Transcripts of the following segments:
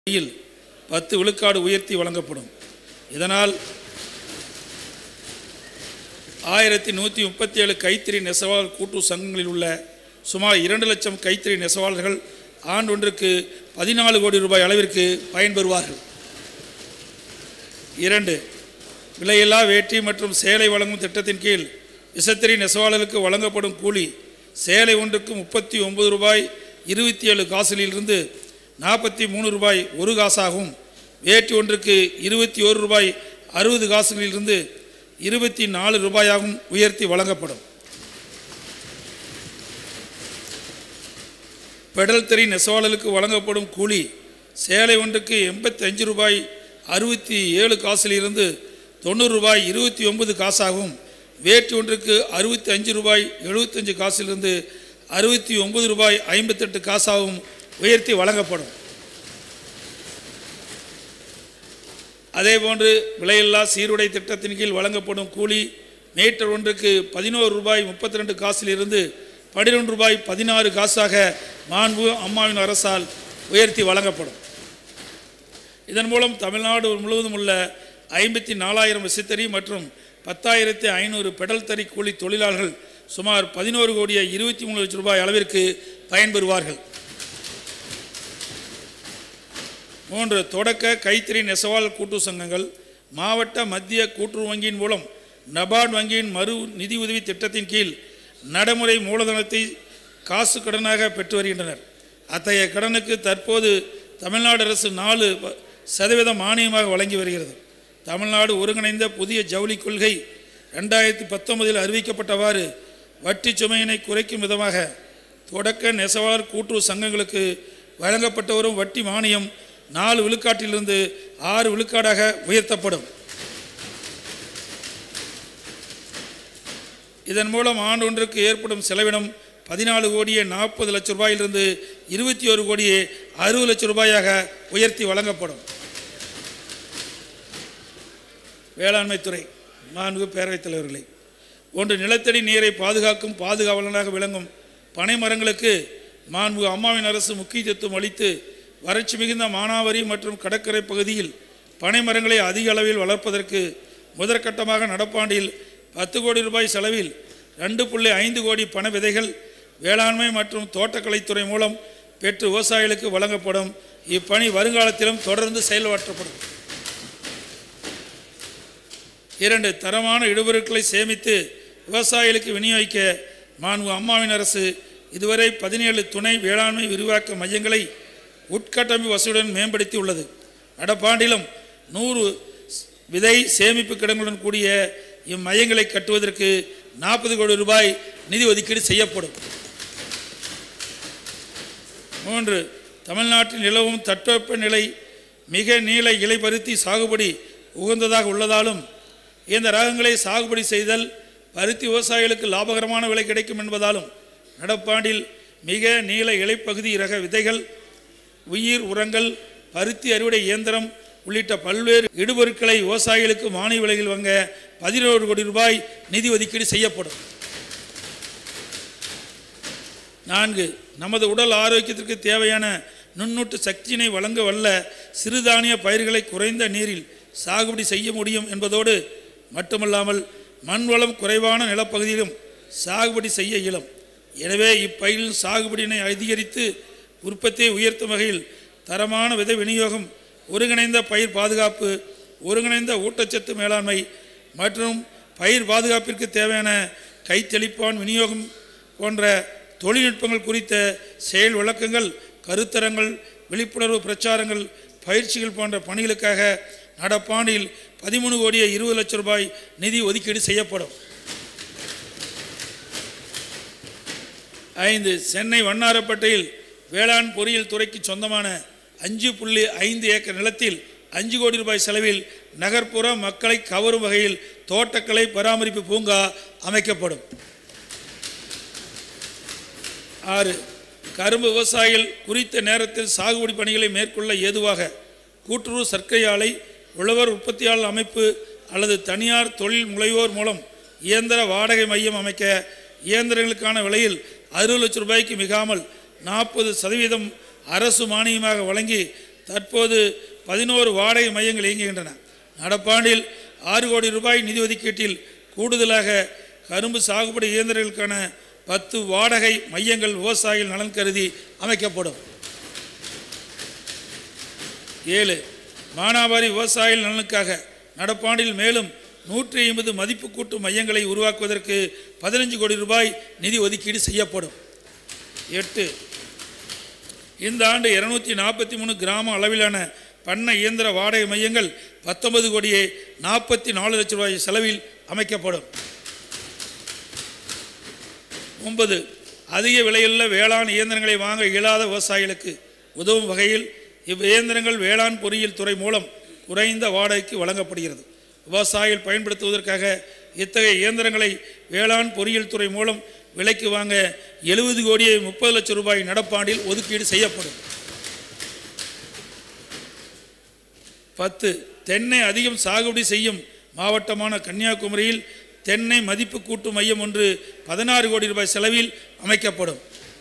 வகையில் பத்து விழுக்காடு உயர்த்தி வழங்கப்படும் இதனால் ஆயிரத்தி நூற்றி முப்பத்தி ஏழு கைத்தறி நெசவாளர் கூட்டு சங்கங்களில் உள்ள சுமார் இரண்டு லட்சம் கைத்தறி நெசவாளர்கள் ஆண்டொன்றுக்கு பதினாலு கோடி ரூபாய் அளவிற்கு பயன்பெறுவார்கள் இரண்டு விலையில்லா வேட்டி மற்றும் சேலை வழங்கும் திட்டத்தின் கீழ் விசத்திரி நெசவாளர்களுக்கு வழங்கப்படும் கூலி சேலை ஒன்றுக்கு முப்பத்தி ஒன்பது ரூபாய் இருபத்தி ஏழு காசுகளிலிருந்து நாற்பத்தி மூணு ரூபாய் ஒரு காசாகவும் வேட்டி ஒன்றுக்கு இருபத்தி ஒரு ரூபாய் அறுபது காசுகளிலிருந்து இருபத்தி நாலு ரூபாயாகவும் உயர்த்தி வழங்கப்படும் பெடல் தறி நெசவாளர்களுக்கு வழங்கப்படும் கூலி சேலை ஒன்றுக்கு எண்பத்தி அஞ்சு ரூபாய் அறுபத்தி ஏழு காசிலிருந்து தொண்ணூறு ரூபாய் இருபத்தி ஒன்பது காசாகவும் வேட்டி ஒன்றுக்கு அறுபத்தி அஞ்சு ரூபாய் எழுபத்தஞ்சு காசிலிருந்து அறுபத்தி ஒன்பது ரூபாய் ஐம்பத்தெட்டு காசாகவும் உயர்த்தி வழங்கப்படும் அதேபோன்று விலையில்லா சீருடை திட்டத்தின் கீழ் வழங்கப்படும் கூலி மீட்டர் ஒன்றுக்கு பதினோரு ரூபாய் முப்பத்தி ரெண்டு காசிலிருந்து பன்னிரெண்டு ரூபாய் பதினாறு காசாக மாண்பு அம்மாவின் அரசால் உயர்த்தி வழங்கப்படும் இதன் மூலம் தமிழ்நாடு முழுவதும் உள்ள ஐம்பத்தி நாலாயிரம் விசைத்தறி மற்றும் பத்தாயிரத்தி ஐநூறு பெடல் தறி கூலி தொழிலாளர்கள் சுமார் பதினோரு கோடியே இருபத்தி மூணு லட்சம் ரூபாய் அளவிற்கு பயன்பெறுவார்கள் மூன்று தொடக்க கைத்தறி நெசவாளர் கூட்டு சங்கங்கள் மாவட்ட மத்திய கூட்டுறவு வங்கியின் மூலம் நபார்டு வங்கியின் மறு நிதி உதவி திட்டத்தின் கீழ் நடைமுறை மூலதனத்தை காசு கடனாக பெற்று வருகின்றனர் அத்தகைய கடனுக்கு தற்போது தமிழ்நாடு அரசு நாலு ப- சதவீத மானியமாக வழங்கி வருகிறது தமிழ்நாடு ஒருங்கிணைந்த புதிய ஜவுளி கொள்கை ரெண்டாயிரத்தி பத்தொன்பதில் அறிவிக்கப்பட்டவாறு வட்டி சுமையினை குறைக்கும் விதமாக தொடக்க நெசவாளர் கூட்டுறவு சங்கங்களுக்கு வழங்கப்பட்டு வரும் வட்டி மானியம் நாலு விழுக்காட்டிலிருந்து ஆறு விழுக்காடாக உயர்த்தப்படும் இதன் மூலம் ஆண்டொன்றுக்கு ஏற்படும் செலவினம் பதினாலு கோடியே நாற்பது லட்சம் ரூபாயிலிருந்து இருபத்தி ஒரு கோடியே அறுபது லட்சம் ரூபாயாக உயர்த்தி வழங்கப்படும் வேளாண்மைத்துறை நான்கு பேரவைத் தலைவர்களே ஒன்று நிலத்தடி நீரை பாதுகாக்கும் பாதுகாவலனாக விளங்கும் பனை மரங்களுக்கு மாண்பு அம்மாவின் அரசு முக்கியத்துவம் அளித்து வறட்சி மிகுந்த மானாவாரி மற்றும் கடற்கரை பகுதியில் பனை மரங்களை அதிக அளவில் வளர்ப்பதற்கு முதற்கட்டமாக நடப்பாண்டில் பத்து கோடி ரூபாய் செலவில் ரெண்டு புள்ளி ஐந்து கோடி பண விதைகள் வேளாண்மை மற்றும் தோட்டக்கலைத்துறை மூலம் பெற்று விவசாயிகளுக்கு வழங்கப்படும் இப்பணி வருங்காலத்திலும் தொடர்ந்து செயல்படுத்தப்படும் இரண்டு தரமான இடுபொருட்களை சேமித்து விவசாயிகளுக்கு விநியோகிக்க மாண்பு அம்மாவின் அரசு இதுவரை பதினேழு துணை வேளாண்மை விரிவாக்க மையங்களை உட்கட்டமைப்பு வசதியுடன் மேம்படுத்தி உள்ளது நடப்பாண்டிலும் நூறு விதை சேமிப்பு கிடங்களுடன் கூடிய இம்மையங்களை கட்டுவதற்கு நாற்பது கோடி ரூபாய் நிதி ஒதுக்கீடு செய்யப்படும் மூன்று தமிழ்நாட்டில் நிலவும் தட்பவெப்ப நிலை மிக நீள இலைபருத்தி சாகுபடி உகந்ததாக உள்ளதாலும் இந்த ரகங்களை சாகுபடி செய்தல் பருத்தி விவசாயிகளுக்கு லாபகரமான விலை கிடைக்கும் என்பதாலும் நடப்பாண்டில் மிக நீள இலைப்பகுதி ரக விதைகள் உயிர் உரங்கள் பருத்தி அறுவடை இயந்திரம் உள்ளிட்ட பல்வேறு இடுபொருட்களை விவசாயிகளுக்கு மானிய விலையில் வாங்க பதினோரு கோடி ரூபாய் நிதி ஒதுக்கீடு செய்யப்படும் நான்கு நமது உடல் ஆரோக்கியத்திற்கு தேவையான நுண்ணூட்ட சக்தியினை வழங்க வல்ல சிறுதானிய பயிர்களை குறைந்த நீரில் சாகுபடி செய்ய முடியும் என்பதோடு மட்டுமல்லாமல் மண் வளம் குறைவான நிலப்பகுதியிலும் சாகுபடி செய்ய இயலும் எனவே இப்பயிரின் சாகுபடியினை அதிகரித்து உற்பத்தியை உயர்த்தும் வகையில் தரமான விதை விநியோகம் ஒருங்கிணைந்த பயிர் பாதுகாப்பு ஒருங்கிணைந்த ஊட்டச்சத்து மேலாண்மை மற்றும் பயிர் பாதுகாப்பிற்கு தேவையான கைத்தெளிப்பான் விநியோகம் போன்ற தொழில்நுட்பங்கள் குறித்த செயல் விளக்கங்கள் கருத்தரங்கள் விழிப்புணர்வு பிரச்சாரங்கள் பயிற்சிகள் போன்ற பணிகளுக்காக நடப்பாண்டில் பதிமூணு கோடியே இருபது லட்சம் ரூபாய் நிதி ஒதுக்கீடு செய்யப்படும் ஐந்து சென்னை வண்ணாரப்பேட்டையில் வேளாண் பொறியியல் துறைக்கு சொந்தமான அஞ்சு புள்ளி ஐந்து ஏக்கர் நிலத்தில் அஞ்சு கோடி ரூபாய் செலவில் நகர்ப்புற மக்களை கவரும் வகையில் தோட்டக்கலை பராமரிப்பு பூங்கா அமைக்கப்படும் ஆறு கரும்பு விவசாயிகள் குறித்த நேரத்தில் சாகுபடி பணிகளை மேற்கொள்ள ஏதுவாக கூட்டுறவு சர்க்கரை ஆலை உழவர் உற்பத்தியாளர் அமைப்பு அல்லது தனியார் தொழில் முனைவோர் மூலம் இயந்திர வாடகை மையம் அமைக்க இயந்திரங்களுக்கான விலையில் அறுபது லட்சம் ரூபாய்க்கு மிகாமல் நாற்பது சதவீதம் அரசு மானியமாக வழங்கி தற்போது பதினோரு வாடகை மையங்கள் இயங்குகின்றன நடப்பாண்டில் ஆறு கோடி ரூபாய் நிதி ஒதுக்கீட்டில் கூடுதலாக கரும்பு சாகுபடி இயந்திரங்களுக்கான பத்து வாடகை மையங்கள் விவசாயிகள் நலன் கருதி அமைக்கப்படும் ஏழு மானாவாரி விவசாயிகள் நலனுக்காக நடப்பாண்டில் மேலும் நூற்றி ஐம்பது மதிப்பு கூட்டு மையங்களை உருவாக்குவதற்கு பதினஞ்சு கோடி ரூபாய் நிதி ஒதுக்கீடு செய்யப்படும் எட்டு இந்த ஆண்டு இருநூத்தி நாற்பத்தி மூணு கிராம அளவிலான பண்ணை இயந்திர வாடகை மையங்கள் பத்தொன்பது கோடியே நாற்பத்தி நாலு லட்சம் ரூபாய் செலவில் அமைக்கப்படும் ஒன்பது அதிக விலையுள்ள வேளாண் இயந்திரங்களை வாங்க இயலாத விவசாயிகளுக்கு உதவும் வகையில் இவ்வியந்திரங்கள் வேளாண் பொறியியல் துறை மூலம் குறைந்த வாடகைக்கு வழங்கப்படுகிறது விவசாயிகள் பயன்படுத்துவதற்காக இத்தகைய இயந்திரங்களை வேளாண் பொறியியல் துறை மூலம் விலைக்கு வாங்க எழுபது கோடியே முப்பது லட்சம் ரூபாய் நடப்பாண்டில் ஒதுக்கீடு செய்யப்படும் பத்து தென்னை அதிகம் சாகுபடி செய்யும் மாவட்டமான கன்னியாகுமரியில் தென்னை மதிப்பு கூட்டு மையம் ஒன்று பதினாறு கோடி ரூபாய் செலவில் அமைக்கப்படும்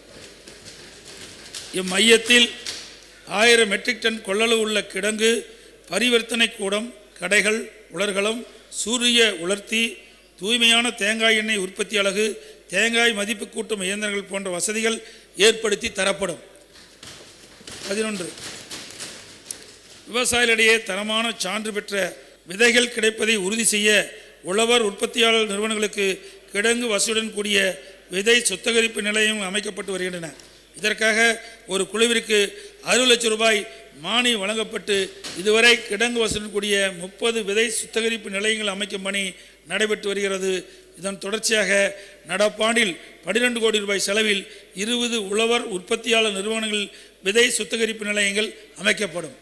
இம்மையத்தில் ஆயிரம் மெட்ரிக் டன் கொள்ளளவு உள்ள கிடங்கு பரிவர்த்தனை கூடம் கடைகள் உலர்களம் சூரிய உலர்த்தி தூய்மையான தேங்காய் எண்ணெய் உற்பத்தி அலகு தேங்காய் மதிப்பு கூட்டும் இயந்திரங்கள் போன்ற வசதிகள் ஏற்படுத்தி தரப்படும் பதினொன்று விவசாயிகளிடையே தரமான சான்று பெற்ற விதைகள் கிடைப்பதை உறுதி செய்ய உழவர் உற்பத்தியாளர் நிறுவனங்களுக்கு கிடங்கு வசதியுடன் கூடிய விதை சுத்திகரிப்பு நிலையம் அமைக்கப்பட்டு வருகின்றன இதற்காக ஒரு குழுவிற்கு அறுபது லட்சம் ரூபாய் மானியம் வழங்கப்பட்டு இதுவரை கிடங்கு வசதியுடன் கூடிய முப்பது விதை சுத்திகரிப்பு நிலையங்கள் அமைக்கும் பணி நடைபெற்று வருகிறது இதன் தொடர்ச்சியாக நடப்பாண்டில் பன்னிரெண்டு கோடி ரூபாய் செலவில் இருபது உழவர் உற்பத்தியாளர் நிறுவனங்கள் விதை சுத்திகரிப்பு நிலையங்கள் அமைக்கப்படும்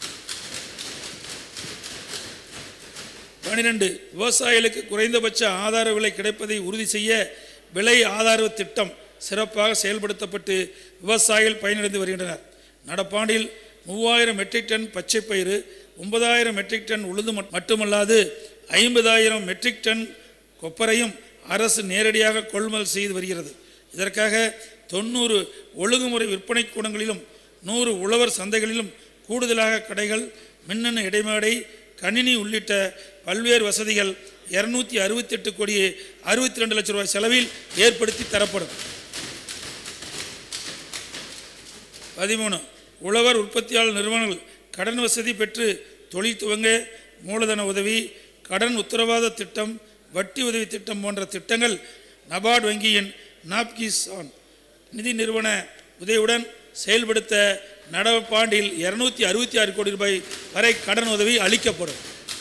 பனிரெண்டு விவசாயிகளுக்கு குறைந்தபட்ச ஆதார விலை கிடைப்பதை உறுதி செய்ய விலை ஆதார திட்டம் சிறப்பாக செயல்படுத்தப்பட்டு விவசாயிகள் பயனடைந்து வருகின்றனர் நடப்பாண்டில் மூவாயிரம் மெட்ரிக் டன் பச்சை பயிறு ஒன்பதாயிரம் மெட்ரிக் டன் உளுந்து மட்- மட்டுமல்லாது ஐம்பதாயிரம் மெட்ரிக் டன் கொப்பரையும் அரசு நேரடியாக கொள்முதல் செய்து வருகிறது இதற்காக தொண்ணூறு ஒழுங்குமுறை விற்பனை கூடங்களிலும் நூறு உழவர் சந்தைகளிலும் கூடுதலாக கடைகள் மின்னணு இடைமேடை கணினி உள்ளிட்ட பல்வேறு வசதிகள் இரநூத்தி அறுபத்தெட்டு கோடியே அறுபத்தி ரெண்டு லட்சம் ரூபாய் செலவில் ஏற்படுத்தி தரப்படும் பதிமூணு உழவர் உற்பத்தியாளர் நிறுவனங்கள் கடன் வசதி பெற்று தொழில் துவங்க மூலதன உதவி கடன் உத்தரவாத திட்டம் வட்டி உதவி திட்டம் போன்ற திட்டங்கள் நபார்டு வங்கியின் நாப்கிசான் நிதி நிறுவன உதவியுடன் செயல்படுத்த நடப்பாண்டில் இருநூத்தி அறுபத்தி ஆறு கோடி ரூபாய் வரை கடன் உதவி அளிக்கப்படும்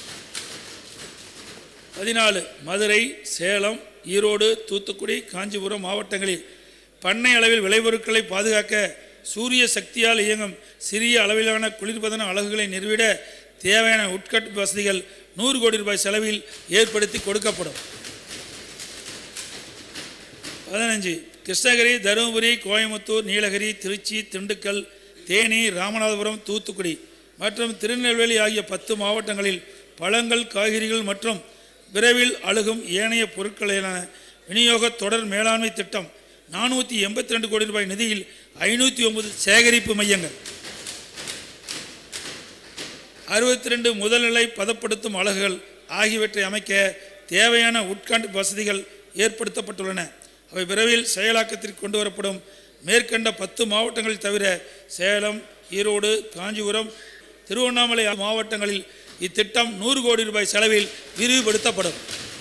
பதினாலு மதுரை சேலம் ஈரோடு தூத்துக்குடி காஞ்சிபுரம் மாவட்டங்களில் பண்ணை அளவில் விளைபொருட்களை பாதுகாக்க சூரிய சக்தியால் இயங்கும் சிறிய அளவிலான குளிர்பதன அலகுகளை நிறுவிட தேவையான உட்கட்டமைப்பு வசதிகள் நூறு கோடி ரூபாய் செலவில் ஏற்படுத்தி கொடுக்கப்படும் பதினஞ்சு கிருஷ்ணகிரி தருமபுரி கோயம்புத்தூர் நீலகிரி திருச்சி திண்டுக்கல் தேனி ராமநாதபுரம் தூத்துக்குடி மற்றும் திருநெல்வேலி ஆகிய பத்து மாவட்டங்களில் பழங்கள் காய்கறிகள் மற்றும் விரைவில் அழுகும் ஏனைய பொருட்களான விநியோக தொடர் மேலாண்மை திட்டம் நானூற்றி எண்பத்தி ரெண்டு கோடி ரூபாய் நிதியில் ஐநூற்றி ஒன்பது சேகரிப்பு மையங்கள் அறுபத்தி ரெண்டு முதல்நிலை பதப்படுத்தும் அலகுகள் ஆகியவற்றை அமைக்க தேவையான உட்காண்டு வசதிகள் ஏற்படுத்தப்பட்டுள்ளன அவை விரைவில் செயலாக்கத்திற்கு கொண்டு வரப்படும் மேற்கண்ட பத்து மாவட்டங்களில் தவிர சேலம் ஈரோடு காஞ்சிபுரம் திருவண்ணாமலை மாவட்டங்களில் இத்திட்டம் நூறு கோடி ரூபாய் செலவில் விரிவுபடுத்தப்படும்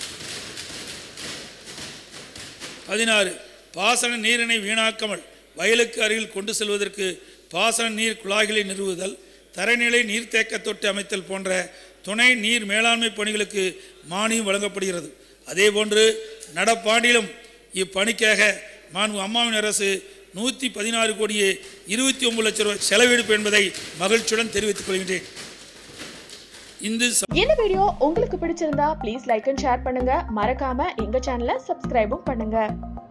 பதினாறு பாசன நீரினை வீணாக்காமல் வயலுக்கு அருகில் கொண்டு செல்வதற்கு பாசன நீர் குழாய்களை நிறுவுதல் தரைநிலை நீர்த்தேக்க தொட்டி அமைத்தல் போன்ற துணை நீர் மேலாண்மை பணிகளுக்கு மானியம் வழங்கப்படுகிறது அதேபோன்று நடப்பாண்டிலும் இப்பணிக்காக மாண்பு அம்மாவின் அரசு நூற்றி பதினாறு கோடியே இருபத்தி ஒன்பது லட்சம் ரூபாய் செலவெடுப்பு என்பதை மகிழ்ச்சியுடன் தெரிவித்துக் கொள்கின்றேன் இந்து ச- இந்த வீடியோ உங்களுக்கு பிடிச்சிருந்தா ப்ளீஸ் லைக் அண்ட் ஷேர் பண்ணுங்க மறக்காம எங்க சேனலை சப்ஸ்கிரைபும் பண்ணுங்க